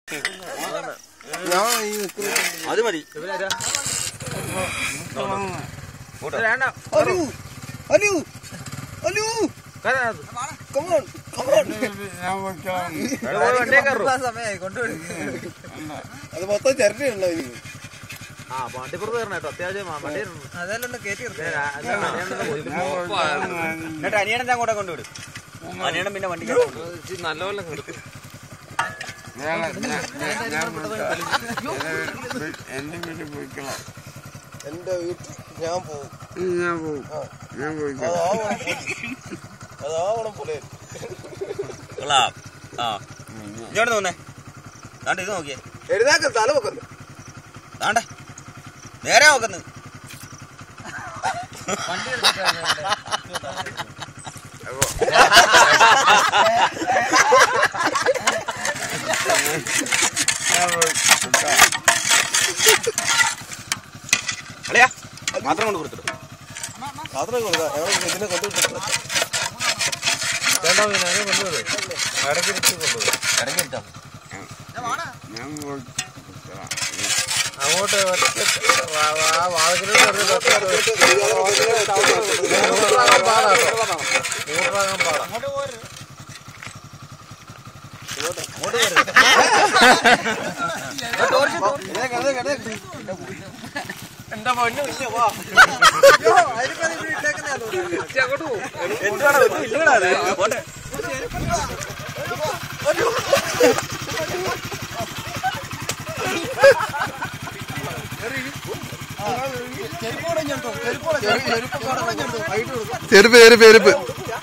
ഞാൻ ഈ നിൽക്കുന്നത് അത് മതി അലു അലു അലു കമോൺ കമോൺ അത് മൊത്തം ചിരട്ടയുണ്ടോ ഇനി ആ വണ്ടിപ്പുറത്ത് കയറണം കേട്ടോ അത്യാവശ്യം വണ്ടി അതെല്ലാം കയറ്റി എന്നിട്ട് അനിയനെ അങ്ങോട്ട് കൊണ്ടുവിടും അനിയനം പിന്നെ വണ്ടി നല്ലപോലെ നിർത്തി എന്റെ വീട്ടിൽ പോയിക്കളാം എന്റെ വീട്ടിൽ ഞാൻ പോകും ഞാൻ പോകും ഞാൻ പോയിക്കളാം അതാവണം അതാവണം പുലയൻ കൊള്ളാം ആ ഇങ്ങോട്ട് തോന്നേ ദാണ്ട് ഇത് നോക്കിയേ എഴുതാക്ക തല വെക്കുന്നു ദാണ്ടേ നേരെ നോക്കുന്നു അളിയാ മാത്രം കൊണ്ട് കൊടുത്തിട്ടു മാത്രമേ കൊടുക്കാം എവിടെ ഇതിനെ കൊണ്ടുവിട്ടിട്ട് രണ്ടോ പിന്നെ അതിനെ കൊണ്ടുവരും ഇടയ്ക്ക് ഇടിച്ച് കൊണ്ടുവരും ഇടയ്ക്ക് എടുത്താ ഞാൻ പോയി അങ്ങോട്ട് ഒറ്റ വാ- വാ- വാതിലിനോട് ഒരു ഒറ്റ നൂറാകാൻ പാടാ കേട്ടോ. നൂറാകാൻ പാടാ എന്താ പൊന്നു ഇല്ല വാ പോട്ടെ ചെരുപ്പ് ചെരുപ്പ് ചെരുപ്പ്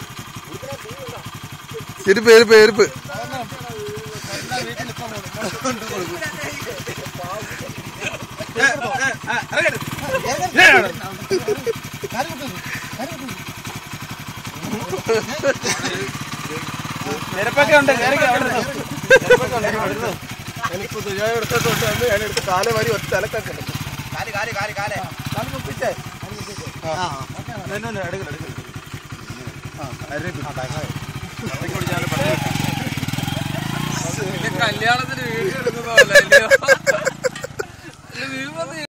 ചെരുപ്പ് ചെരുപ്പ് ചെരുപ്പ് നിരപ്പൊക്കെ ഉണ്ട് കയറി എനിക്കിപ്പോ ഞാൻ എടുത്തോണ്ട് വന്ന് ഞാൻ എടുത്ത് കാല വരി ഒറ്റ തലക്കൊക്കെ കാല് കാല് കാല് കാല് കല്യാണത്തിന് വീഡിയോ എടുക്കുന്ന പോലെ അല്ലയോ